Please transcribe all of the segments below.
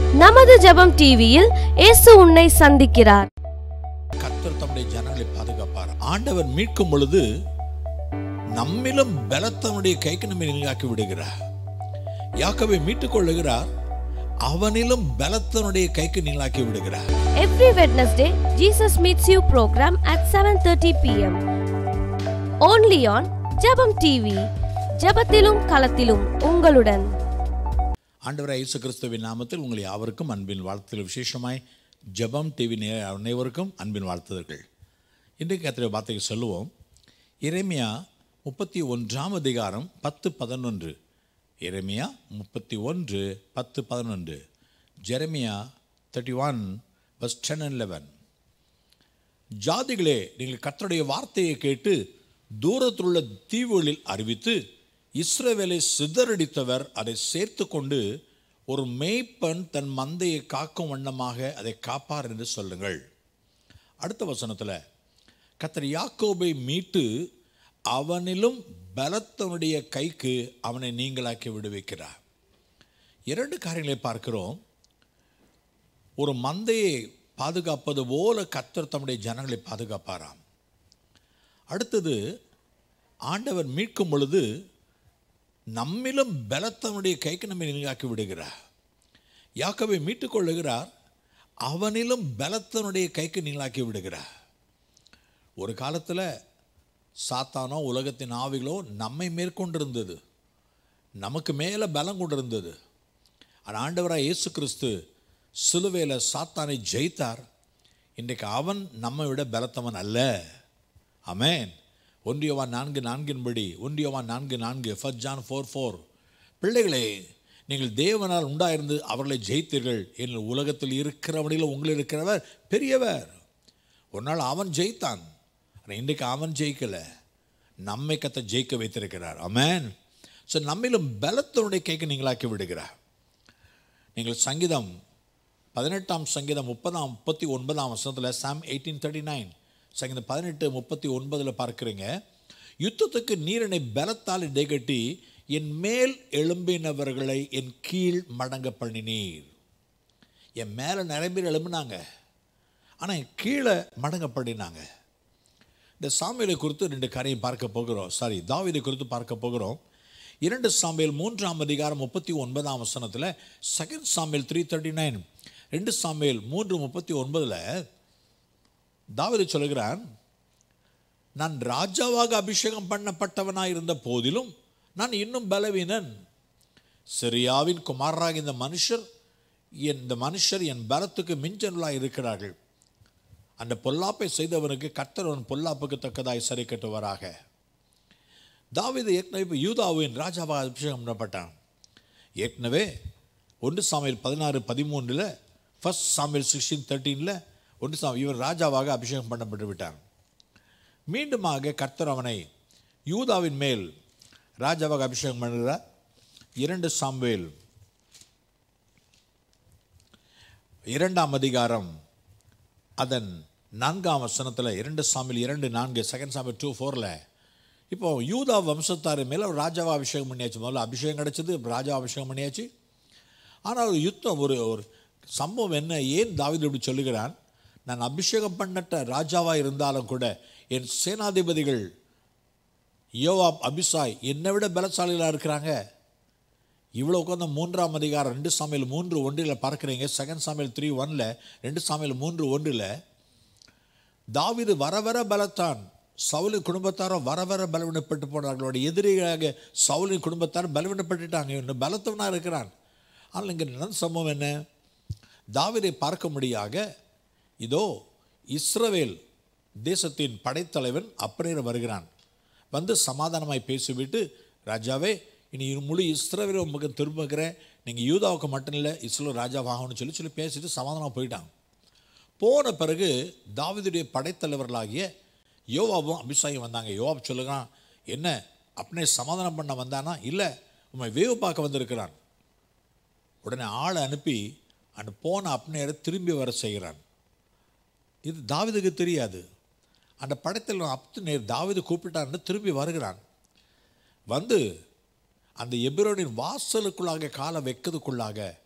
நமது ஜெபம் டிவியில் இயேசு உன்னை சந்திக்கிறார் கர்த்தர் தம்முடைய ஜனங்களை பாதுகாப்பார் ஆண்டவர் மீட்கும் பொழுது நம்மிலும் பலத்தனுடைய கைக்கு நம்மை நிலையாக்கி விடுகிறார் யாக்கோபை மீட்டுக் கொள்ளுகிறார் அவனிலும் பலத்தனுடைய கைக்கு நீளாக்கி விடுகிறார் Every Wednesday, Jesus meets you program at 7:30 p.m. Only on Jebam TV ஜெபத்திலும் களத்திலும் உங்களுடன் ஆண்டவராய் இயேசு கிறிஸ்துவின் நாமத்தில் உங்களை யாவருக்கும் அன்பின் வாழ்த்துதல் விசேஷமாய் ஜெபம் டிவி நே- அனைவருக்கும் அன்பின் வாழ்த்துதல்கள் இன்றைக்கு கத்திர வார்த்தைக்கு சொல்லுவோம் இறைமையா முப்பத்தி ஒன்றாம் அதிகாரம் பத்து பதினொன்று இறைமையா முப்பத்தி ஒன்று பத்து பதினொன்று Jeremiah thirty one verse ten and eleven ஜாதிகளே நீங்கள் கர்த்தருடைய வார்த்தையை கேட்டு தூரத்திலுள்ள தீவுகளில் அறிவித்து இஸ்ரவேலை சிதறடித்தவர் அதை சேர்த்து கொண்டு ஒரு மேய்ப்பன் தன் மந்தையை காக்கும் வண்ணமாக அதை காப்பார் என்று சொல்லுங்கள் அடுத்த வசனத்தில் கர்த்தர் யாக்கோபை மீட்டு அவனிலும் பலத்தவனுடைய கைக்கு அவனை நீங்களாக்கி விடுவிக்கிறார் இரண்டு காரியங்களை பார்க்கிறோம் ஒரு மந்தையை பாதுகாப்பது போல கர்த்தர் தம்முடைய ஜனங்களை பாதுகாப்பாராம் அடுத்தது ஆண்டவர் மீட்கும் பொழுது நம்மிலும் பலத்தவனுடைய கைக்கு நம்மை நீங்காக்கி விடுகிறார் யாக்கோபை மீட்டுக் கொள்ளுகிறார் அவனிலும் பலத்தனுடைய கைக்கு நீங்களாக்கி விடுகிறார் ஒரு காலத்தில் சாத்தானோ உலகத்தின் ஆவிகளோ நம்மை மேற்கொண்டிருந்தது நமக்கு மேலே பலம் கொண்டிருந்தது ஆனால் ஆண்டவராக இயேசு கிறிஸ்து சிலுவையில் சாத்தானை ஜெயித்தார் இன்றைக்கு அவன் நம்மை விட பலத்தவன் அல்ல அமேன் ஒன்றியவான் நான்கு நான்கின்படி ஒன்றியவான் நான்கு நான்கு ஃபர்ஸ்ட் ஜான் ஃபோர் ஃபோர் பிள்ளைகளே நீங்கள் தேவனால் உண்டாயிருந்து அவர்களை ஜெயித்தீர்கள் என் உலகத்தில் இருக்கிறவனில் உங்களில் இருக்கிறவர் பெரியவர் ஒரு நாள் அவன் ஜெயித்தான் ஆனால் இன்றைக்கு அவன் ஜெயிக்கலை நம்மை கத்த ஜெயிக்க வைத்திருக்கிறார் அமேன் ஸோ நம்மிலும் பலத்தனுடைய கைக்கு நீங்களாக்கி விடுகிறார் நீங்கள் சங்கீதம் பதினெட்டாம் சங்கீதம் முப்பதாம் முப்பத்தி ஒன்பதாம் வசனத்தில் சாம் எயிட்டீன் தேர்ட்டி நைன் சங்கீதம் பதினெட்டு முப்பத்தி ஒன்பதில் பார்க்குறீங்க யுத்தத்துக்கு நீரினை பலத்தால் இடைகட்டி என் மேல் எழும்பினவர்களை என் கீழ் மடங்க பண்ணினீர் என் மேலே நிறைய பேர் எழும்பினாங்க ஆனால் என் கீழே மடங்க பண்ணினாங்க இந்த சாமியலை குறித்து ரெண்டு காரியம் பார்க்க போகிறோம் சாரி தாவீதை குறித்து பார்க்க போகிறோம் இரண்டு சாமியல் மூன்றாம் அதிகாரம் முப்பத்தி ஒன்பதாம் வசனத்தில் செகண்ட் சாமியல் த்ரீ தேர்ட்டி நைன் ரெண்டு சாமியல் மூன்று முப்பத்தி ஒன்பதில் தாவீது சொல்கிறான் நான் ராஜாவாக அபிஷேகம் பண்ணப்பட்டவனாய் இருந்த போதிலும் நான் இன்னும் பலவீனன் சிரியாவின் குமாரராக இந்த மனுஷர் என் இந்த மனுஷர் என் பலத்துக்கு மிஞ்சனலாய் இருக்கிறார்கள் அந்த பொல்லாப்பை செய்தவனுக்கு கர்த்தர் அவன் பொல்லாப்புக்கு தக்கதாய் சரி கட்டுவாராக தாவீது ஏற்கனவே இப்போ யூதாவின் ராஜாவாக அபிஷேகம் பண்ணப்பட்டான் ஏற்கனவே ஒன்று சாமியல் பதினாறு பதிமூன்றில் ஃபர்ஸ்ட் சாமியல் சிக்ஸ்டீன் தேர்ட்டீனில் ஒன்று சாமி இவர் ராஜாவாக அபிஷேகம் பண்ணப்பட்டு விட்டான் மீண்டுமாக கர்த்தர் அவனை யூதாவின் மேல் ராஜாவாக அபிஷேகம் பண்ணுகிறார் இரண்டு சாம்வேல் இரண்டாம் அதிகாரம் அதன் நான்காம் வசனத்தில் இரண்டு சாமியில் இரண்டு நான்கு செகண்ட் சாமியில் டூ ஃபோரில் இப்போ யூதா வம்சத்தார் மேலே ஒரு ராஜாவா அபிஷேகம் பண்ணியாச்சு முதல்ல அபிஷேகம் கிடச்சிது ராஜா அபிஷேகம் பண்ணியாச்சு ஆனால் ஒரு யுத்தம் ஒரு ஒரு சம்பவம் என்ன ஏன் தாவீது இப்படி சொல்லுகிறான் நான் அபிஷேகம் பண்ணட்ட ராஜாவாக இருந்தாலும் கூட என் சேனாதிபதிகள் யோவாப் அபிசாய் என்னை விட பலசாலிகளாக இருக்கிறாங்க இவ்வளோ உட்காந்து மூன்றாம் அதிகாரம் ரெண்டு சாமியில் மூன்று ஒன்றில் பார்க்குறீங்க செகண்ட் சாமியில் த்ரீ ஒன்ல ரெண்டு சாமியில் மூன்று ஒன்றில் தாவீது வர வர பலத்தான் சவுலின் குடும்பத்தாரும் வர வர பலவீனப்பட்டு போனார்கள் அவருடைய எதிரியாக சவுலின் குடும்பத்தார் பலவீனப்பட்டுட்டாங்க இவன் பலத்தவனாக இருக்கிறான் ஆனால் இங்கே நடந்த சம்பவம் என்ன தாவீதை பார்க்கும்படியாக இதோ இஸ்ரவேல் தேசத்தின் படைத்தலைவன் அப்படியே வருகிறான் வந்து சமாதானமாய் பேசிவிட்டு ராஜாவே இனி முழு இஸ்ரவேலை உங்களுக்கு திரும்புகிறேன் நீங்கள் யூதாவுக்கு மட்டும் இல்லை இஸ்ரோ ராஜாவாகணும்னு சொல்லி சொல்லி பேசிட்டு சமாதானமாக போயிட்டான் போன பிறகு தாவீதுடைய படைத்தலைவர்களாகிய யோவாவும் அபிஷாயும் வந்தாங்க யோவாப் சொல்லுகிறான் என்ன அப்படியே சமாதானம் பண்ண வந்தானா இல்லை உண்மை வேவு பார்க்க வந்திருக்கிறான் உடனே ஆளை அனுப்பி அந்த போன அப்னேரை திரும்பி வர செய்கிறான் இது தாவீதுக்கு தெரியாது அந்த படத்தில் அப்து நேர் தாவீது கூப்பிட்டான்னு திரும்பி வருகிறான் வந்து அந்த எபிரோனின் வாசலுக்குள்ளாக காலை வைக்கிறதுக்குள்ளாக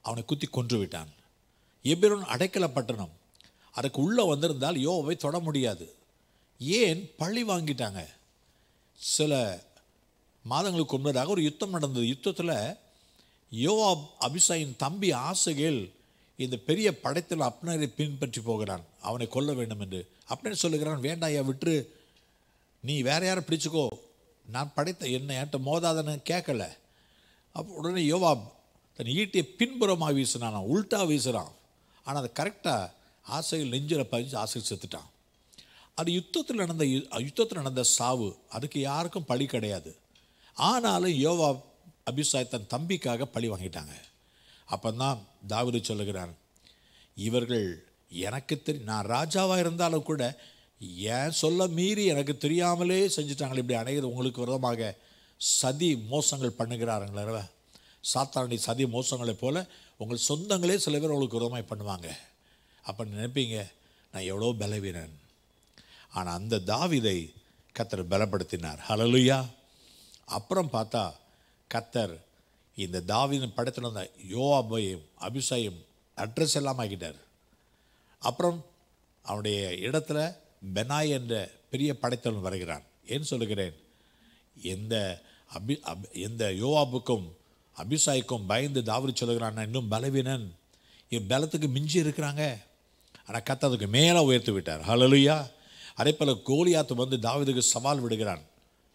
அவனை குத்தி கொன்று விட்டான் எபிரோன் அடைக்கல பட்டணம் அதுக்கு உள்ளே வந்திருந்தால் யோவை தொட முடியாது ஏன் பழி வாங்கிட்டாங்க சில மாதங்களுக்கு முன்னதாக ஒரு யுத்தம் நடந்தது யுத்தத்தில் யோவாப் அபிசாயின் தம்பி ஆசைகள் இந்த பெரிய படைத்தில் அப்னரை பின்பற்றி போகிறான் அவனை கொல்ல வேண்டும் என்று அப்னர் சொல்லுகிறான் வேண்டாயா விட்டுரு நீ வேற யாரை பிடிச்சுக்கோ நான் படைத்த என்ன என்கிட்ட மோதாதன்னு கேட்கல அப்போ உடனே யோவாப் தன் ஈட்டியை பின்புறமாக வீசினான் உல்ட்டா வீசுகிறான் ஆனால் அது கரெக்டாக ஆசைகள் நெஞ்சில் பதிஞ்சு ஆசை செத்துட்டான் அது யுத்தத்தில் நடந்த யு- யுத்தத்தில் நடந்த சாவு அதுக்கு யாருக்கும் பழி கிடையாது ஆனாலும் யோவா அபிசாய் தன் தம்பிக்காக பழி வாங்கிட்டாங்க அப்போதான் தாவீது சொல்லுகிறான் இவர்கள் எனக்கு தெரி நான் ராஜாவாக இருந்தாலும் கூட ஏன் சொல்ல மீறி எனக்கு தெரியாமலே செஞ்சுட்டாங்களே இப்படி அநேகது உங்களுக்கு விரோதமாக சதி மோசங்கள் பண்ணுகிறாருங்களே சாத்தானுடைய சதி மோசங்களைப் போல உங்கள் சொந்தங்களே சில பேர் உங்களுக்கு விரோதமாக பண்ணுவாங்க அப்போ நினைப்பீங்க நான் எவ்வளோ பலவீனன் ஆனால் அந்த தாவிதை கத்தர் பலப்படுத்தினார் ஹalleluya அப்புறம் பார்த்தா கத்தர் இந்த தாவீதின் படத்தில் இருந்த யோவாபையும் அபிஷாயும் அட்ரஸ் எல்லாம் ஆக்கிட்டார் அப்புறம் அவனுடைய இடத்துல பெனாய் என்ற பெரிய படைத்தவன் வருகிறான் ஏன் சொல்லுகிறேன் எந்த அபி அப் எந்த யோவாபுக்கும் அபிஷாய்க்கும் பயந்து தாவரி சொல்லுகிறான் நான் இன்னும் பலவீனன் என் பலத்துக்கு மிஞ்சி இருக்கிறாங்க ஆனால் கத்த அதுக்கு மேலே உயர்த்தி விட்டார் ஹalleluya அதே போல் கோலியாத்து வந்து தாவீதுக்கு சவால் விடுகிறான்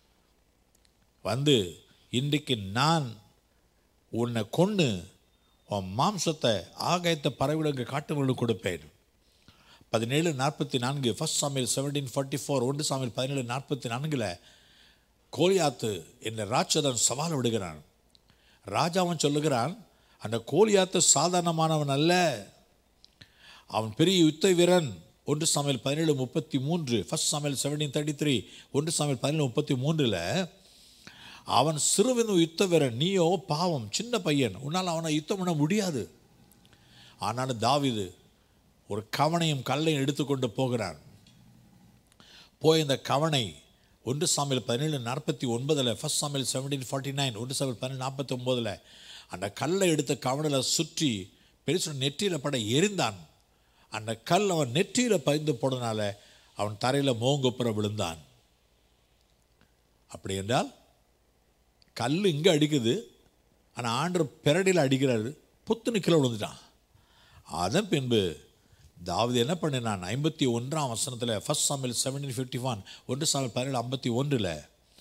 வந்து இன்றைக்கு நான் உன்னை கொன்று உன் மாம்சத்தை ஆகாயத்த பறவைகளுக்கு காட்டுவர்களுக்கு கொடுப்பேன் பதினேழு நாற்பத்தி நான்கு ஃபர்ஸ்ட் சாமியல் செவன்டீன் ஃபார்ட்டி ஃபோர் ஒன்று சாமியல் பதினேழு நாற்பத்தி நான்கில் கோலியாத்து என்ற ராட்சதன் சவால் விடுகிறான் ராஜாவன் சொல்லுகிறான் அந்த கோலியாத்து சாதாரணமானவன் அல்ல அவன் பெரிய யுத்த வீரன் ஒன்று சாமியல் பதினேழு முப்பத்தி மூன்று ஃபர்ஸ்ட் சாமியல் செவன்டீன் தேர்ட்டி த்ரீ ஒன்று சாமியல் பதினேழு முப்பத்தி மூன்றில் அவன் சிறுவன் யுத்த வீரன் நீயோ பாவம் சின்ன பையன் உன்னால் அவனை யுத்தம் பண்ண முடியாது ஆனாலும் தாவீது ஒரு கவனையும் கல்லையும் எடுத்துக்கொண்டு போகிறான் போய் இந்த கவனை ஒன்று சாமியில் பதினேழு நாற்பத்தி ஒன்பதில் ஃபர்ஸ்ட் சாமியில் செவன்டீன் ஃபார்ட்டி நைன் ஒன்று சாமியில் பதினேழு நாற்பத்தி ஒம்போதில் அந்த கல்லை எடுத்த கவனில் சுற்றி பெருசு நெற்றியில் பட எரிந்தான் அந்த கல் அவன் நெற்றியில் பதிந்து போனதுனால அவன் தரையில் மோங்குப்புற விழுந்தான் அப்படி என்றால் கல் இங்கே அடிக்குது ஆனால் ஆண்டர் பெரடியில் அடிக்கிறாரு புத்துன்னு கீழே விழுந்துட்டான் அதன் பின்பு தாவீது என்ன பண்ணினான் ஐம்பத்தி ஒன்றாம் வசனத்தில் first Samuel seventeen fifty one ஒன்று சாமில் பதினேழு ஐம்பத்தி ஒன்றில்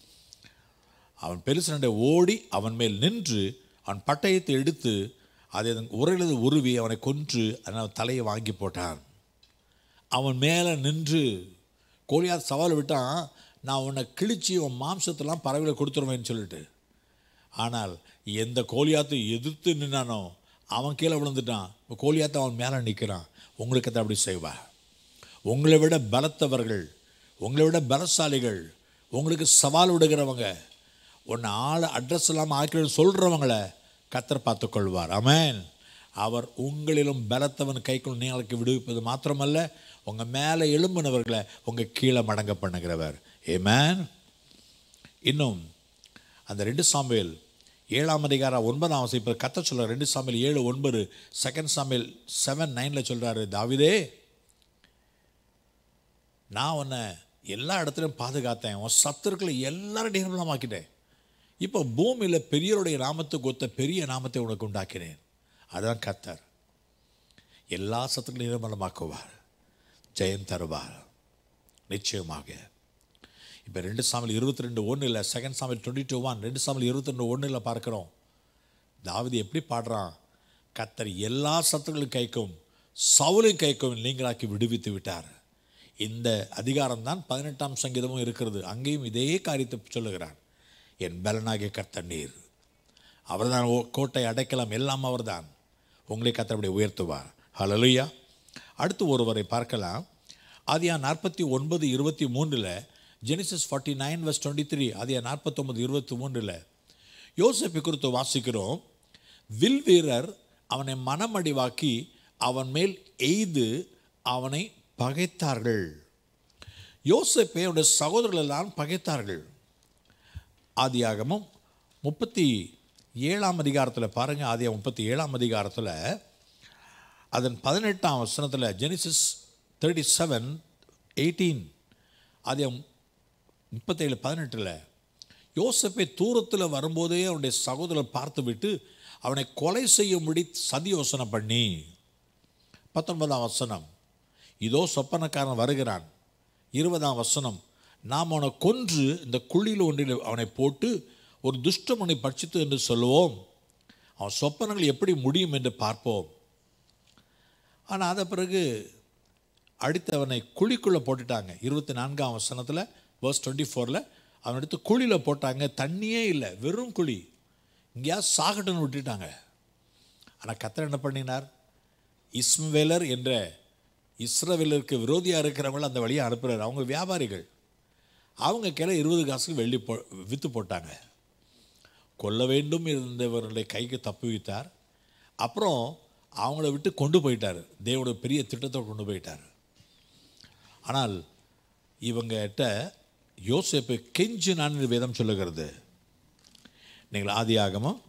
அவன் பெருசனண்டை ஓடி அவன் மேல் நின்று அவன் பட்டயத்தை எடுத்து அதை அதன் உரையிலது உருவி அவனை கொன்று அதனால் தலையை வாங்கி போட்டான் அவன் மேலே நின்று கோலியாத் சவால் விட்டான் நான் உன்னை கிழிச்சு உன் மாம்சத்தெல்லாம் பறவைகளை கொடுத்துருவேன்னு சொல்லிட்டு ஆனால் எந்த கோலியாத்தை எதிர்த்து நின்னானோ அவன் கீழே விழுந்துட்டான் இப்போ கோலியாத்தை அவன் மேலே நிற்கிறான் உங்களுக்கு அதை அப்படி செய்வா உங்களை விட பலத்தவர்கள் உங்களை விட பலசாலிகள் உங்களுக்கு சவால் விடுகிறவங்க உன்னை ஆளை அட்ரஸ் இல்லாமல் ஆக்கிடு சொல்கிறவங்கள கத்தர் பார்த்து கொள்வார் ஆமென் அவர் உங்களிலும் பலத்தவன் கைக்குள் நீங்களுக்கு விடுவிப்பது மாத்திரமல்ல உங்கள் மேலே எழும்பினவர்களை உங்கள் கீழே மடங்க பண்ணுகிறவர் ஏமேன் இன்னும் அந்த ரெண்டு சாமியல் ஏழாம் அதிகாரம் ஒன்பதாம் வசதி இப்போ கத்த சொல்ற ரெண்டு சாமியல் ஏழு ஒன்பது செகண்ட் சாமியல் செவன் நைனில் சொல்கிறாரு தாவிதே நான் உன்னை எல்லா இடத்துலையும் பாதுகாத்தேன் உன் சத்துருக்களை எல்லாரும் நிர்மலமாக்கிட்டேன் இப்போ பூமியில் பெரியவருடைய நாமத்துக்கு ஒத்த பெரிய நாமத்தை உனக்கு உண்டாக்கினேன் அதான் கத்தர் எல்லா சத்துக்களையும் நிர்மலமாக்குவார் ஜெயம் தருவார் நிச்சயமாக இப்போ ரெண்டு சாமியில் இருபத்தி ரெண்டு ஒன்றில் செகண்ட் சாமியில் டுவெண்ட்டி டூ ஒன் ரெண்டு சாமியில் இருபத்தி ரெண்டு ஒன்றில் பார்க்குறோம் தாவீது எப்படி பாடுறான் கத்தர் எல்லா சத்துருக்களும் கைக்கும் சவுலின் கைக்கும் நீங்களாக்கி விடுவித்து விட்டார் இந்த அதிகாரம் தான் பதினெட்டாம் சங்கீதமும் இருக்கிறது அங்கேயும் இதே காரியத்தை சொல்லுகிறான் என் பலனாகிய கர்த்தர் நீர் அவர்தான் ஓ- கோட்டை அடைக்கலாம் எல்லாம் அவர்தான் உங்களை கத்தர் உயர்த்துவார் ஹalleluya அடுத்து ஒருவரை பார்க்கலாம் ஆதியா நாற்பத்தி ஒன்பது இருபத்தி மூன்றில் Genesis forty nine verse twenty three ஆதியா நாற்பத்தொம்பது இருபத்தி மூன்றில் யோசேப்பை குறித்து வாசிக்கிறோம் வில் வீரர் அவனை மனமடிவாக்கி அவன் மேல் எய்து அவனை பகைத்தார்கள் யோசேப்பை அவனுடைய சகோதரர்கள் எல்லாம் பகைத்தார்கள் ஆதியாகமும் முப்பத்தி ஏழாம் அதிகாரத்தில் பாருங்கள் ஆதியா முப்பத்தி ஏழாம் அதிகாரத்தில் அதன் பதினெட்டாம் வசனத்தில் ஜெனிசிஸ் தேர்ட்டி செவன் எயிட்டீன் ஆதியா முப்பத்தேழு பதினெட்டில் யோசப்பை தூரத்தில் வரும்போதே அவனுடைய சகோதரர் பார்த்து விட்டு அவனை கொலை செய்யும்படி சதி யோசனை பண்ணி பத்தொன்பதாம் வசனம் இதோ சொப்பனக்காரன் வருகிறான் இருபதாம் வசனம் நாம் அவனை கொன்று இந்த குழியில் ஒன்றில் அவனை போட்டு ஒரு துஷ்டமனை பட்சித்து என்று சொல்லுவோம் அவன் சொப்பனங்கள் எப்படி முடியும் என்று பார்ப்போம் ஆனால் அதை பிறகு அடுத்தவனை குழிக்குள்ளே போட்டுட்டாங்க இருபத்தி நான்காம் வசனத்தில் verse டுவெண்ட்டி ஃபோரில் அவன் எடுத்து குழியில் போட்டாங்க தண்ணியே இல்லை வெறும் குழி இங்கேயா சாகட்டுன்னு விட்டுட்டாங்க ஆனால் கத்தர் என்ன பண்ணினார் இஸ்மவேலர் என்ற இஸ்ரவேலருக்கு விரோதியாக இருக்கிறவங்கள அந்த வழியை அனுப்புகிறார் அவங்க வியாபாரிகள் அவங்க கிளை இருபது காசுக்கு வெள்ளி போ விற்று போட்டாங்க கொல்ல வேண்டும் இருந்தவர்களுடைய கைக்கு தப்பு வைத்தார் அப்புறம் அவங்கள விட்டு கொண்டு போயிட்டார் தேவனுடைய பெரிய திட்டத்தை கொண்டு போயிட்டார் ஆனால் இவங்ககிட்ட யோசேப்பு கெஞ்சினான் வேதம் சொல்லுகிறது நீங்கள் ஆதியாகமம்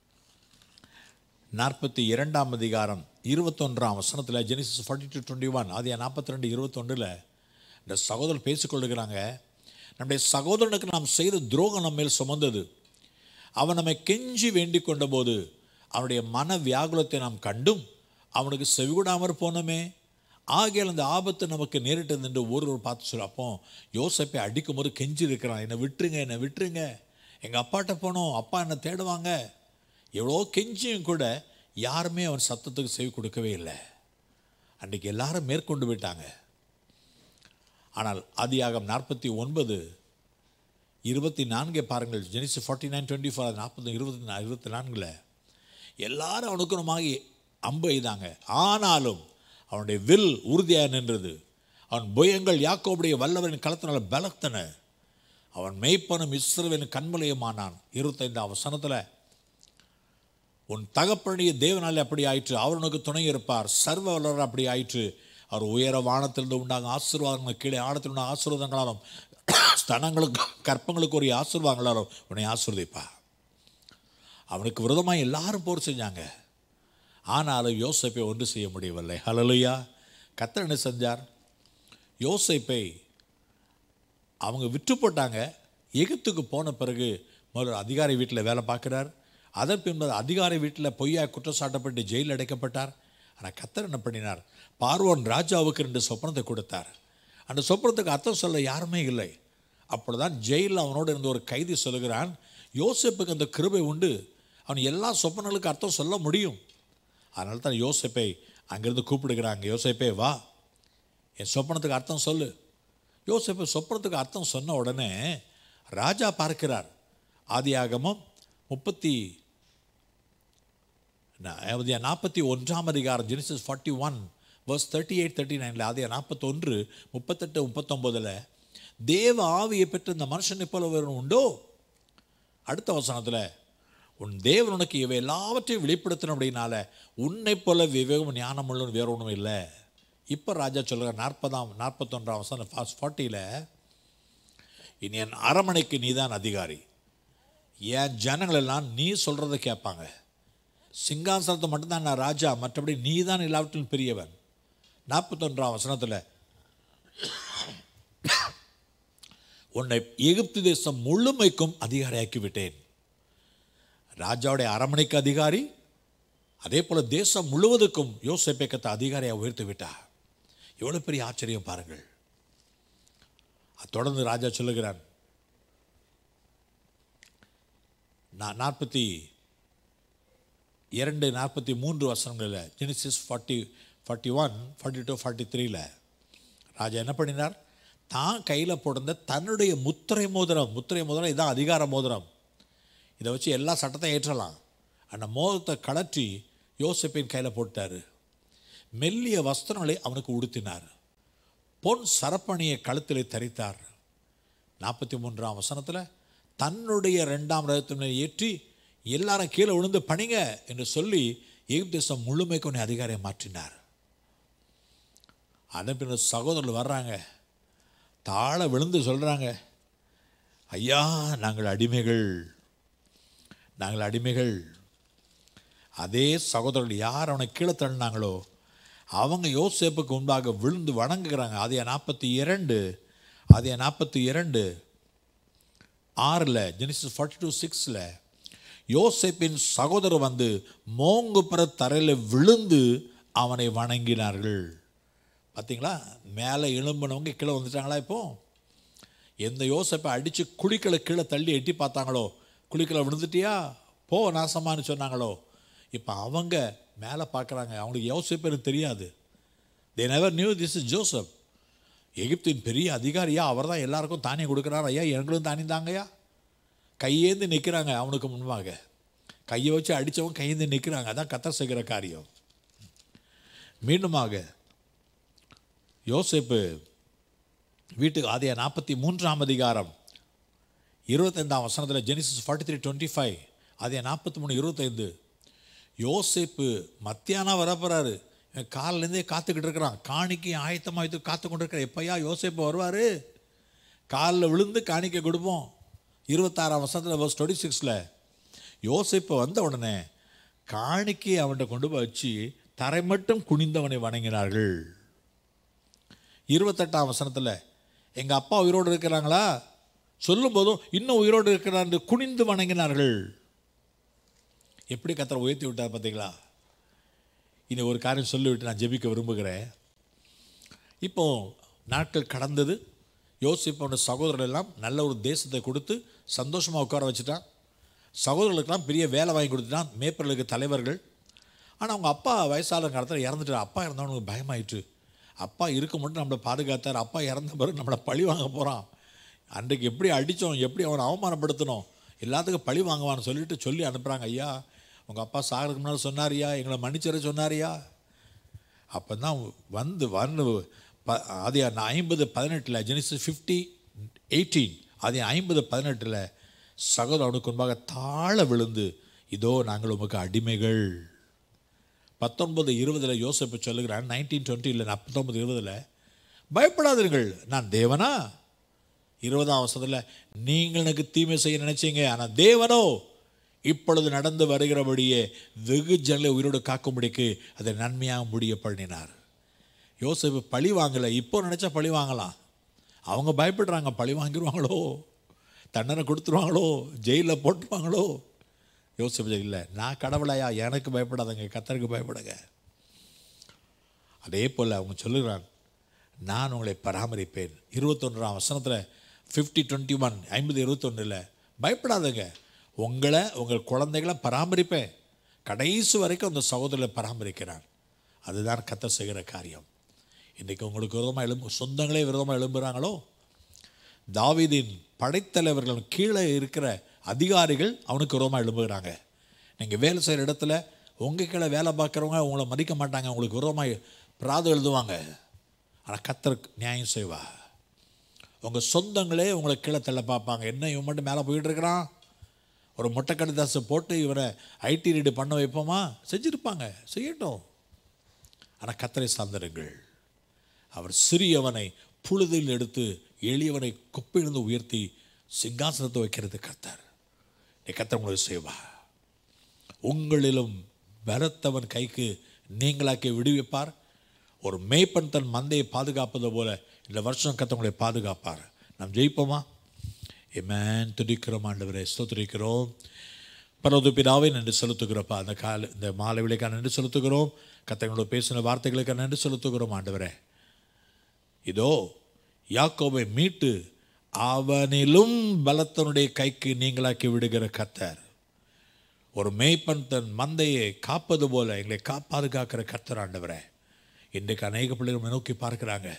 நாற்பத்தி இரண்டாம் அதிகாரம் இருபத்தொன்றாம் வசனத்தில் Genesis forty two twenty one ஆதியா நாற்பத்தி ரெண்டு இருபத்தொன்றில் இந்த சகோதரர் பேசிக்கொள்ளுகிறாங்க நம்முடைய சகோதரனுக்கு நாம் செய்த துரோகம் நம்ம மேல் சுமந்தது அவன் நம்மை கெஞ்சி வேண்டிக் கொண்டபோது அவனுடைய மன வியாகுலத்தை நாம் கண்டும் அவனுக்கு செவிகூடாமற் போனோமே ஆகையால் அந்த ஆபத்து நமக்கு நேரிட்டது என்று ஒருவர் பார்த்து சொல்ல அப்போ யோசப்பை அடிக்கும்போது கெஞ்சி இருக்கிறான் என்னை விட்டுருங்க என்னை விட்டுருங்க எங்கள் அப்பாட்ட போனோம் அப்பா என்னை தேடுவாங்க எவ்வளோ கெஞ்சியும் கூட யாருமே அவன் சத்தத்துக்கு செவி கொடுக்கவே இல்லை அன்றைக்கி எல்லாரும் மேற்கொண்டு விட்டாங்க ஆனால் ஆதியாகம் நாற்பத்தி ஒன்பது இருபத்தி நான்கே பாருங்கள் Genesis forty nine twenty four நாற்பது இருபத்தி நா இருபத்தி நான்கில் எல்லாரும் அனுக்குணமாகி அம்பு எய்தாங்க ஆனாலும் அவனுடைய வில் உறுதியாக நின்றது அவன் புயங்கள் யாக்கோபுடைய வல்லவரின் களத்தினால் பலத்தன அவன் மெய்ப்பனும் இஸ்ரவேலின் கண்மலையுமானான் இருபத்தைந்தாம் வசனத்தில் உன் தகப்பனுடைய தேவனாலே அப்படி ஆயிற்று அவர் உனக்கு துணை இருப்பார் சர்வ வல்லவர் அப்படி ஆயிற்று அவர் உயர வானத்திலிருந்து உண்டாங்க ஆசீர்வாதங்கள் கீழே ஆழத்தில் உண்டாக ஆசீர்வாதங்களாலும் ஸ்தனங்களுக்கு கற்பங்களுக்கு ஒரு ஆசீர்வாதங்களாலும் உன்னை ஆசீர்வதிப்பார் அவனுக்கு விரோதமாக எல்லாரும் போர் செஞ்சாங்க ஆனாலும் யோசைப்பை ஒன்று செய்ய முடியவில்லை ஹலலுயா கத்தர் என்ன செஞ்சார் யோசைப்பை அவங்க விற்று போட்டாங்க எகிப்துக்கு போன பிறகு முதல்ல அதிகாரி வீட்டில் வேலை பார்க்குறார் அதன் பின்பு அதிகாரி வீட்டில் பொய்யா குற்றச்சாட்டப்பட்டு ஜெயிலில் அடைக்கப்பட்டார் ஆனால் கத்தர் என்ன பண்ணினார் பார்வோன் ராஜாவுக்கு ரெண்டு சொப்பனத்தை கொடுத்தார் அந்த சொப்பனத்துக்கு அர்த்தம் சொல்ல யாருமே இல்லை அப்பொழுதுதான் ஜெயிலில் அவனோடு இருந்த ஒரு கைதி சொல்லுகிறான் யோசேப்புக்கு அந்த கிருபை உண்டு அவன் எல்லா சொப்பனங்களுக்கு அர்த்தம் சொல்ல முடியும் அதனால தான் யோசேப்பை அங்கேருந்து கூப்பிடுகிறாங்க யோசேப்பே வா என் சொப்பனத்துக்கு அர்த்தம் சொல்லு யோசேப்பு சொப்பனத்துக்கு அர்த்தம் சொன்ன உடனே ராஜா பார்க்கிறார் ஆதியாகமம் முப்பத்தி நாற்பத்தி ஒன்றாம் அதிகாரம் Genesis forty one verse thirty eight thirty நைனில் அதே நாற்பத்தொன்று முப்பத்தெட்டு முப்பத்தொம்போதில் தேவ ஆவியை பெற்ற இந்த மனுஷனை போல வேறு உண்டோ அடுத்த வசனத்தில் உன் தேவன் உனக்கு இவை எல்லாவற்றையும் வெளிப்படுத்தணும் அப்படின்னால உன்னை போல விவேகம் ஞானம் உள்ள வேற ஒன்றும் இல்லை இப்போ ராஜா சொல்கிற நாற்பதாம் நாற்பத்தொன்றாம் வசனம் ஃபாஸ்ட் ஃபார்ட்டியில் இனி என் அரமனைக்கு நீதான் அதிகாரி என் ஜனங்கள் எல்லாம் நீ சொல்கிறத கேட்பாங்க சிங்காசனத்தை மட்டும்தான் நான் ராஜா மற்றபடி நீ தான் எல்லாவற்றிலும் பெரியவன் நாற்பத்தொன்றாம் வசனத்தில் உன்னை எகிப்து தேசம் முழுமைக்கும் அதிகாரியாக்கி விட்டேன் ராஜாவுடைய அரமனைக்கு அதிகாரி அதே போல் தேசம் முழுவதுக்கும் யோசேப்பேக்கத்தை அதிகாரியாக உயர்த்தி விட்டார் எவ்வளோ பெரிய ஆச்சரியம் பாருங்கள் தொடர்ந்து ராஜா சொல்லுகிறான் நான் நாற்பத்தி இரண்டு நாற்பத்தி மூன்று வசனங்களில் Genesis forty forty one forty two forty த்ரீல ராஜா என்ன பண்ணினார் தான் கையில் போட்டிருந்த தன்னுடைய முத்திரை மோதிரம் முத்திரை மோதிரம் இதான் அதிகார மோதிரம் இதை வச்சு எல்லா சட்டத்தையும் ஏற்றலாம் அந்த மோதிரத்தை கலற்றி யோசிப்பின் கையில் போட்டார் மெல்லிய வஸ்திரங்களை அவனுக்கு உடுத்தினார் பொன் சரப்பணியை கழுத்திலே தரித்தார் நாற்பத்தி மூன்றாம் வசனத்தில் தன்னுடைய ரெண்டாம் ரகத்தினை ஏற்றி எல்லாரும் கீழே விழுந்து பணிங்க என்று சொல்லி எகிப்து தேசம் முழுமைக்கு உன்னை அதிகாரியை மாற்றினார் அதன் பின்னர் சகோதரர்கள் வர்றாங்க தாழ விழுந்து சொல்கிறாங்க ஐயா நாங்கள் அடிமைகள் நாங்கள் அடிமைகள் அதே சகோதரர்கள் யார் அவனை கீழே தள்ளினாங்களோ அவங்க யோசேப்புக்கு முன்பாக விழுந்து வணங்குகிறாங்க அதே நாற்பத்தி இரண்டு அதே நாற்பத்தி இரண்டு ஆறில் ஜெனிசிஸ் ஃபார்ட்டி டூ சிக்ஸில் யோசேப்பின் சகோதரர் வந்து மோங்கு பிற தரையில் விழுந்து அவனை வணங்கினார்கள் பார்த்தீங்களா மேலே எழும்பினவங்க கீழே வந்துட்டாங்களா இப்போ எந்த யோசப்பை அடித்து குழிக்களை கீழே தள்ளி எட்டி பார்த்தாங்களோ குழிக்களை விழுந்துட்டியா போ நாசமான்னு சொன்னாங்களோ இப்போ அவங்க மேலே பார்க்குறாங்க அவங்களுக்கு யோசிப்பேன்னு தெரியாது they never knew this is Joseph எகிப்தின் பெரிய அதிகாரியா அவர் தான் எல்லாருக்கும் தானியம் கொடுக்குறாரு ஐயா எங்களும் தானியம் தாங்கய்யா கையேந்து நிற்கிறாங்க அவனுக்கு முன்பாக கையை வச்சு அடித்தவன் கையேந்து நிற்கிறாங்க அதான் கத்தர் செய்கிற காரியம் மீண்டுமாக யோசேப்பு வீட்டுக்கு ஆதியா நாற்பத்தி மூன்றாம் அதிகாரம் இருபத்தைந்தாம் வசனத்தில் Genesis forty three twenty five அதே நாற்பத்தி மூணு இருபத்தைந்து யோசேப்பு மத்தியானம் வரப்போறாரு இவன் காலிலேருந்தே காத்துக்கிட்டு இருக்கிறான் காணிக்கை ஆயத்தமாக வைத்து காத்து கொண்டு இருக்கிற எப்பயா யோசேப்பு வருவார் காலில் விழுந்து காணிக்கை கொடுப்போம் இருபத்தாறாம் வசனத்தில் வர்ஸ் டுவெண்ட்டி சிக்ஸில் யோசேப்பு வந்த உடனே காணிக்கை அவன்கிட்ட கொண்டு போய் வச்சு தரை மட்டும் குனிந்தவனை வணங்கினார்கள் இருபத்தெட்டாம் வசனத்தில் எங்கள் அப்பா உயிரோடு இருக்கிறாங்களா சொல்லும் போதும் இன்னும் உயிரோடு இருக்கிறார் குனிந்து வணங்கினார்கள் எப்படி கத்தரை உயர்த்தி விட்டார் பார்த்தீங்களா இனி ஒரு காரியம் சொல்லிவிட்டு நான் ஜெபிக்க விரும்புகிறேன் இப்போ நாட்கள் கடந்தது யோசிப்போட சகோதரர்கள் எல்லாம் நல்ல ஒரு தேசத்தை கொடுத்து சந்தோஷமாக உட்கார வச்சுட்டான் சகோதரர்களுக்கெல்லாம் பெரிய வேலை வாங்கி கொடுத்துட்டான் மேப்பர்களுக்கு தலைவர்கள் ஆனால் அவங்க அப்பா வயசான காலத்தில் இறந்துட்டார் அப்பா இறந்தவனுக்கு பயமாயிட்டு அப்பா இருக்க மட்டும் நம்மளை பாதுகாத்தார் அப்பா இறந்த பிறகு நம்மளை பழி வாங்க போகிறான் அன்றைக்கு எப்படி அடித்தோம் எப்படி அவனை அவமானப்படுத்தணும் எல்லாத்துக்கும் பழி வாங்குவான்னு சொல்லிட்டு சொல்லி அனுப்புகிறாங்க ஐயா உங்கள் அப்பா சாகிறதுக்கு முன்னாடி சொன்னாரியா எங்களை மன்னிச்சிட சொன்னாரியா அப்போ தான் வந்து வந்து ப அது ஐம்பது பதினெட்டில் ஜெனிசிஸ் ஃபிஃப்டி எயிட்டீன் அது ஐம்பது பதினெட்டில் சகோதரனுக்கு முன்பாக தாழ விழுந்து இதோ நாங்கள் உமக்கு அடிமைகள் பத்தொன்பது இருபதில் யோசிப்பு சொல்லுகிறான் நைன்டீன் டுவெண்ட்டியில் பத்தொன்பது இருபதில் பயப்படாதீர்கள் நான் தேவனா இருபதாம் வருஷத்தில் நீங்கள் எனக்கு தீமை செய்ய நினைச்சீங்க ஆனால் தேவனோ இப்பொழுது நடந்து வருகிறபடியே வெகு ஜனலை உயிரோடு காக்கும்படிக்கு அதை நன்மையாக முடிய பண்ணினார் யோசிப்பு பழி வாங்கலை இப்போ நினச்சா பழி வாங்கலாம் அவங்க பயப்படுறாங்க பழி வாங்கிடுவாங்களோ தண்டனை கொடுத்துருவாங்களோ ஜெயிலில் போட்டுருவாங்களோ யோசிப்பு இல்லை நான் கடவுளையா எனக்கு பயப்படாதங்க கத்தருக்கு பயப்படுங்க அதே போல் அவங்க சொல்லுகிறாங்க நான் உங்களை பராமரிப்பேன் இருபத்தொன்றாம் வசனத்தில் ஃபிஃப்டி டுவெண்ட்டி ஒன் ஐம்பது இருபத்தொன்னில் பயப்படாதங்க உங்களை உங்கள் குழந்தைகளை பராமரிப்பேன் கடைசி வரைக்கும் அந்த சகோதரரை பராமரிக்கிறான் அதுதான் கத்த செய்கிற காரியம் இன்றைக்கி உங்களுக்கு விரோதமாக எழும்பு சொந்தங்களே விரோதமாக எழும்புகிறாங்களோ தாவீதின் படைத்தலைவர்கள் கீழே இருக்கிற அதிகாரிகள் அவனுக்கு விரோதமாக எழும்புகிறாங்க நீங்கள் வேலை செய்கிற இடத்துல உங்கள் கீழே வேலை பார்க்குறவங்க உங்களை மதிக்க மாட்டாங்க உங்களுக்கு விரோதமாக பிராதம் எழுதுவாங்க ஆனால் கத்தர் நியாயம் செய்வா உங்கள் சொந்தங்களே உங்களை கீழே தள்ள பார்ப்பாங்க என்ன இவன் மட்டும் மேலே போயிட்டு இருக்கிறான் ஒரு மொட்டை கடிதாசை போட்டு இவரை ஐடி ரீடு பண்ண வைப்போமா செஞ்சுருப்பாங்க செய்யட்டும் ஆனால் கத்தரை சார்ந்திருங்கள் அவர் சிறியவனை புழுதில் எடுத்து எளியவனை குப்பிலிருந்து உயர்த்தி சிங்காசனத்தை வைக்கிறது கர்த்தர் நீ கத்தர் உங்களுக்கு செய்வா உங்களிலும் பலத்தவன் கைக்கு நீங்களாக்கி விடுவிப்பார் ஒரு மேய்ப்பன் தன் மந்தையை பாதுகாப்பது போல இந்த வருஷம் கத்தவங்களை பாதுகாப்பார் நாம் ஜெயிப்போமா எமேன் துடிக்கிறோம் ஆண்டவரை ஸ்தோத்திரிக்கிறோம் பரவது பிதாவை நன்றி செலுத்துகிறோப்பா அந்த கால இந்த மாலை விலைக்காக நன்றி செலுத்துகிறோம் கத்தங்களோட பேசின வார்த்தைகளுக்கு நன்றி செலுத்துகிறோம் ஆண்டவரே இதோ யாக்கோபை மீட்டு அவனிலும் பலத்தனுடைய கைக்கு நீங்களாக்கி விடுகிற கத்தர் ஒரு மேய்ப்பன் தன் மந்தையை காப்பது போல எங்களை கா பாதுகாக்கிற கத்தர் ஆண்டவரே இன்றைக்கு அநேக பிள்ளைகள் நோக்கி பார்க்குறாங்க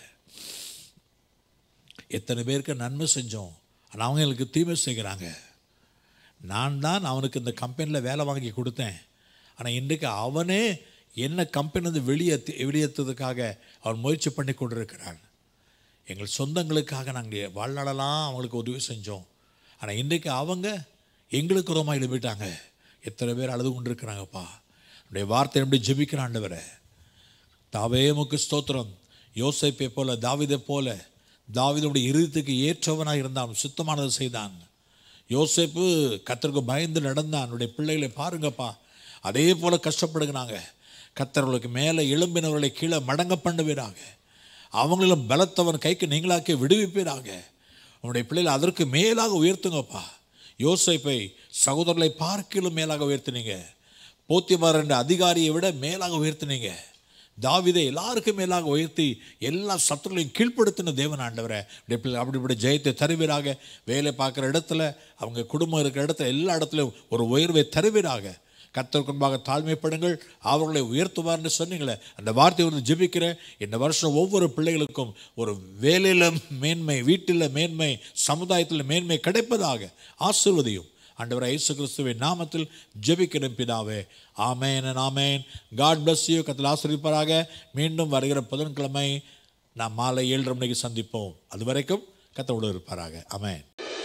எத்தனை பேருக்கு நன்மை செஞ்சோம் ஆனால் அவங்களுக்கு தீமை செய்கிறாங்க நான் தான் அவனுக்கு இந்த கம்பெனியில் வேலை வாங்கி கொடுத்தேன் ஆனால் இன்றைக்கு அவனே என்ன கம்பெனிலேருந்து வெளியேற்றி வெளியேற்றதுக்காக அவன் முயற்சி பண்ணி கொண்டிருக்கிறான் எங்கள் சொந்தங்களுக்காக நாங்கள் வாழ்நாளெல்லாம் அவங்களுக்கு உதவி செஞ்சோம் ஆனால் இன்றைக்கு அவங்க எங்களுக்கு ரோமா எழுப்பிட்டாங்க எத்தனை பேர் அழுது கொண்டிருக்கிறாங்கப்பா என்னுடைய வார்த்தை எப்படி ஜெபிக்கிறாண்டவரை தாவே முக்கு ஸ்தோத்திரம் யோசைப்பை போல தாவிதை போல தாவிதனுடைய இருதயத்துக்கு ஏற்றவனாக இருந்தான் சுத்தமானது செய்தான் யோசேப்பு கத்தருக்கு பயந்து நடந்தான் அவனுடைய பிள்ளைகளை பாருங்கப்பா அதே போல கஷ்டப்படுகிறாங்க கத்தர்களுக்கு மேலே எழும்பினவர்களை கீழே மடங்க பண்ணுவீராங்க அவங்களும் பலத்தவன் கைக்கு நீங்களாக்கி விடுவிப்பீராங்க உன்னுடைய பிள்ளைகளை அதற்கு மேலாக உயர்த்துங்கப்பா யோசேப்பை சகோதரர்களை பார்க்கிலும் மேலாக உயர்த்தினீங்க போத்திமார் என்ற அதிகாரியை விட மேலாக உயர்த்தினீங்க தாவிதை எல்லாருக்கும் மேலாக உயர்த்தி எல்லா சத்துருளையும் கீழ்ப்படுத்தின தேவன் ஆண்டவரை அப்படிப்பட்ட ஜெயத்தை தருவீராக வேலை பார்க்குற இடத்துல அவங்க குடும்பம் இருக்கிற இடத்துல எல்லா இடத்துலையும் ஒரு உயர்வை தருவீராக கத்தருக்கு முன்பாக தாழ்மைப்படுங்கள் அவர்களை உயர்த்துவார்னு சொன்னீங்களே அந்த வார்த்தை வந்து ஜெபிக்கிறேன் இந்த வருஷம் ஒவ்வொரு பிள்ளைகளுக்கும் ஒரு வேலையில் மேன்மை வீட்டில் மேன்மை சமுதாயத்தில் மேன்மை கிடைப்பதாக ஆசிர்வதியும் ஆண்டவரை இயேசு கிறிஸ்துவின் நாமத்தில் ஜெபிக்கிறேன் பிதாவே amen and amen God bless you கத்தில் ஆசிரியப்பாராக மீண்டும் வருகிற புதன்கிழமை நாம் மாலை ஏழரை மணிக்கு சந்திப்போம் அது வரைக்கும் கத்தோடு இருப்பாராக ஆமேன்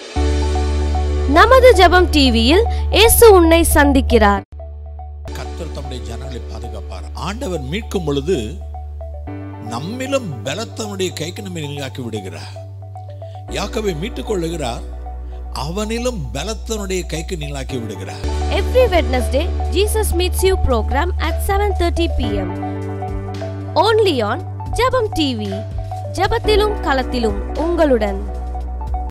நமது ஜெபம் டிவியில் இயேசு உன்னை சந்திக்கிறார் கத்தர் தம்முடைய ஜனங்களை பாதுகாப்பார் ஆண்டவர் மீட்கும் பொழுது நம்மிலும் பலத்தவனுடைய கைக்கு நம்மை நீங்களாக்கி விடுகிறார் யாக்கவை மீட்டுக் கொள்ளுகிறார் அவனிலும் பலத்தவனுடைய கைக்கு நீங்களாக்கி விடுகிறார் Every Wednesday, Jesus Meets You program at 7:30 p.m. Only on Jebam TV ஜெபத்திலும் களத்திலும் உங்களுடன்